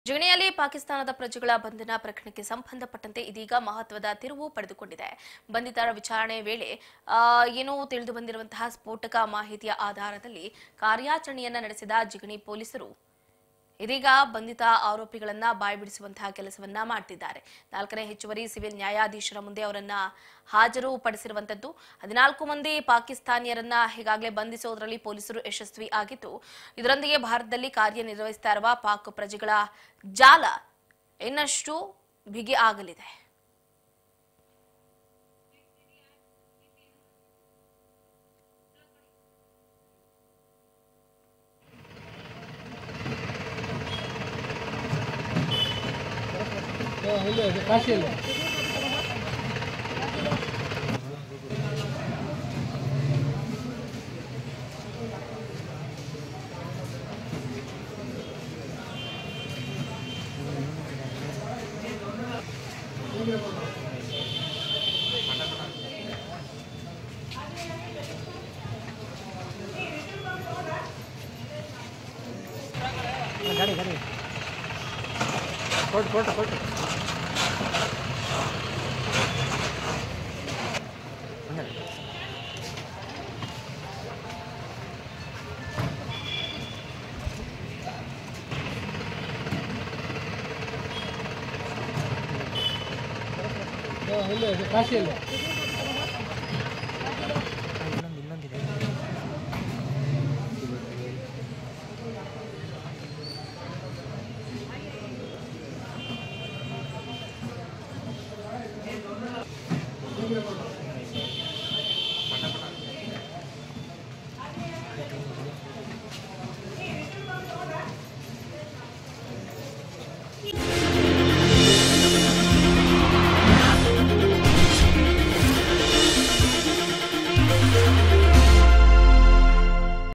ಜಿಗಣಿಯಲ್ಲಿ ಪಾಕಿಸ್ತಾನದ ಪ್ರಜೆಗಳ ಬಂಧನ ಪ್ರಕರಣಕ್ಕೆ ಸಂಬಂಧಪಟ್ಟಂತೆ ಇದೀಗ ಮಹತ್ವದ ತಿರುವು ಪಡೆದುಕೊಂಡಿದೆ ಬಂಧಿತರ ವಿಚಾರಣೆ ವೇಳೆ ಆ, ಏನು ತಿಳಿದು ಬಂದಿರುವಂತಹ ಸ್ಫೋಟಕ ಮಾಹಿತಿಯ ಆಧಾರದಲ್ಲಿ ಕಾರ್ಯಾಚರಣೆಯನ್ನ ನಡೆಸಿದ ಜಿಗಣಿ ಪೊಲೀಸರು ಇದೀಗ ಬಂಧಿತ ಆರೋಪಿಗಳನ್ನ ಬಾಯ್ಬಿಡಿಸುವಂತಹ ಕೆಲಸವನ್ನ ಮಾಡ್ತಿದ್ದಾರೆ ನಾಲ್ಕನೇ ಹೆಚ್ಚುವರಿ ಸಿವಿಲ್ ನ್ಯಾಯಾಧೀಶರ ಮುಂದೆ ಅವರನ್ನ ಹಾಜರುಪಡಿಸಿರುವಂತದ್ದು ಹದಿನಾಲ್ಕು ಮಂದಿ ಪಾಕಿಸ್ತಾನಿಯರನ್ನ ಈಗಾಗಲೇ ಬಂಧಿಸೋದ್ರಲ್ಲಿ ಪೊಲೀಸರು ಯಶಸ್ವಿ ಆಗಿದ್ದು ಇದರೊಂದಿಗೆ ಭಾರತದಲ್ಲಿ ಕಾರ್ಯನಿರ್ವಹಿಸ್ತಾ ಇರುವ ಪಾಕ್ ಪ್ರಜೆಗಳ ಜಾಲ ಇನ್ನಷ್ಟು ಬಿಗಿ ಆಗಲಿದೆ ಇಲ್ಲ ಕಾಶಿ ಇಲ್ಲ ಗಾಡಿ ಗಾಡಿ ಕೊಟ್ಟು ಕೊಟ್ಟು ಕೊಟ್ಟು ಇಲ್ಲ ಕಾಶಿ ಇಲ್ಲ ಇನ್ನೊಂದು ಇನ್ನೊಂದಿದೆ ಿ